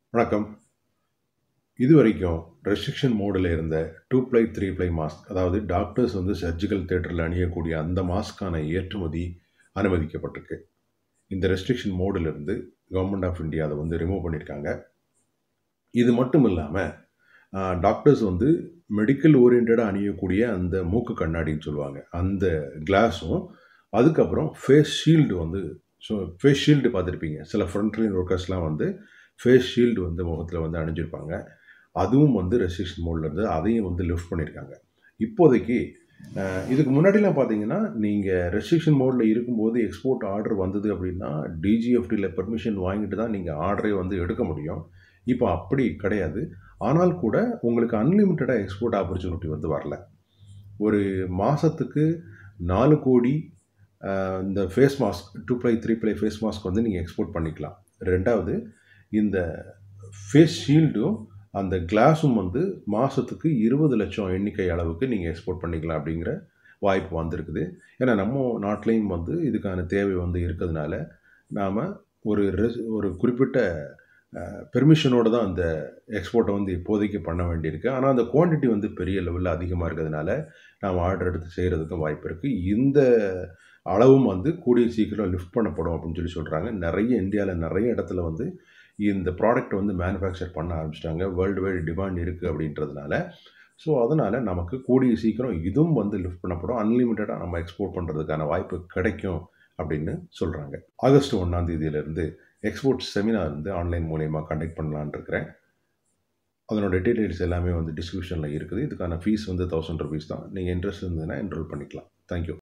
வணக்கம் இதுவரைக்கும் ரெஸ்ட்ரிக்ஷன் மோடில் இருந்த two ply three ply mask அதாவது டாக்டர்ஸ் வந்து சர்ஜிக்கல் தேட்டரில் அணியக்கூடிய அந்த மாஸ்க்கான ஏற்றுமதி அனுமதிக்கப்பட்டிருக்கு இந்த ரெஸ்ட்ரிக்ஷன் மோடிலிருந்து கவர்மெண்ட் ஆஃப் இந்தியா அதை வந்து ரிமூவ் பண்ணியிருக்காங்க இது மட்டும் இல்லாமல் டாக்டர்ஸ் வந்து மெடிக்கல் ஓரியன்டாக அணியக்கூடிய அந்த மூக்கு கண்ணாடின்னு சொல்லுவாங்க அந்த கிளாஸும் அதுக்கப்புறம் ஃபேஸ் ஷீல்டு வந்து ஸோ ஃபேஸ் ஷீல்டு பார்த்துருப்பீங்க சில ஃப்ரண்ட்லைன் ஒர்க்கர்ஸ்லாம் வந்து ஃபேஸ் ஷீல்டு வந்து முகத்தில் வந்து அணிஞ்சிருப்பாங்க அதுவும் வந்து ரெஸ்ட்ரிக்ஷன் மோடில் இருந்து அதையும் வந்து லிஃப்ட் பண்ணியிருக்காங்க இப்போதைக்கு அஹ், இதுக்கு முன்னாடிலாம் பார்த்தீங்கன்னா நீங்கள் ரெஸ்ட்ரிக்ஷன் மோடில் இருக்கும்போது எக்ஸ்போர்ட் ஆர்டர் வந்தது அப்படின்னா டிஜிஎஃப்டியில் பெர்மிஷன் வாங்கிட்டு தான் நீங்கள் ஆர்டரே வந்து எடுக்க முடியும் இப்போ அப்படி கிடையாது ஆனால் கூட உங்களுக்கு அன்லிமிட்டடாக எக்ஸ்போர்ட் ஆப்பர்ச்சுனிட்டி வந்து வரல ஒரு மாதத்துக்கு நாலு கோடி அஹ், இந்த face mask two ply three ply face mask வந்து நீங்கள் எக்ஸ்போர்ட் பண்ணிக்கலாம் ரெண்டாவது இந்த ஃபேஸ் ஷீல்டும் அந்த கிளாஸும் வந்து மாதத்துக்கு இருபது லட்சம் எண்ணிக்கை அளவுக்கு நீங்கள் எக்ஸ்போர்ட் பண்ணிக்கலாம் அப்படிங்கிற வாய்ப்பு வந்திருக்குது ஏன்னா நம்ம நாட்டிலையும் வந்து இதுக்கான தேவை வந்து இருக்கிறதுனால நாம் ஒரு res- ஒரு குறிப்பிட்ட பெர்மிஷனோட தான் அந்த எக்ஸ்போர்ட்டை வந்து இப்போதைக்கு பண்ண வேண்டியிருக்கு ஆனால் அந்த குவாண்டிட்டி வந்து பெரிய லெவலில் அதிகமாக இருக்கிறதுனால நாம் ஆர்டர் எடுத்து செய்கிறதுக்கும் வாய்ப்பு இருக்குது இந்த அளவும் வந்து கூடிய சீக்கிரம் லிஃப்ட் பண்ணப்படும் அப்படின்னு சொல்லி சொல்கிறாங்க நிறைய இந்தியாவில் நிறைய இடத்துல வந்து இந்த ப்ராடக்ட் வந்து மேனுஃபேக்சர் பண்ண ஆரம்பிச்சிட்டாங்க வேர்ல்டு வைடு டிமாண்ட் இருக்குது அப்படின்றதுனால ஸோ அதனால் நமக்கு கூடிய சீக்கிரம் இதுவும் வந்து லிஃப்ட் பண்ணப்படும் அன்லிமிட்டடாக நம்ம எக்ஸ்போர்ட் பண்ணுறதுக்கான வாய்ப்பு கிடைக்கும் அப்படின்னு சொல்கிறாங்க ஆகஸ்ட் ஒன்றாம் தேதியிலேருந்து எக்ஸ்போர்ட் செமினார் வந்து ஆன்லைன் மூலயமா கண்டக்ட் பண்ணலான்னு இருக்கிறேன் அதனோட டீட்டெயில்ஸ் எல்லாமே வந்து டிஸ்கிரிப்ஷனில் இருக்குது இதுக்கான ஃபீஸ் வந்து தௌசண்ட் ருபீஸ் தான் நீங்கள் இன்ட்ரெஸ்ட் இருந்ததுன்னா என்ரோல் பண்ணிக்கலாம் தேங்க்யூ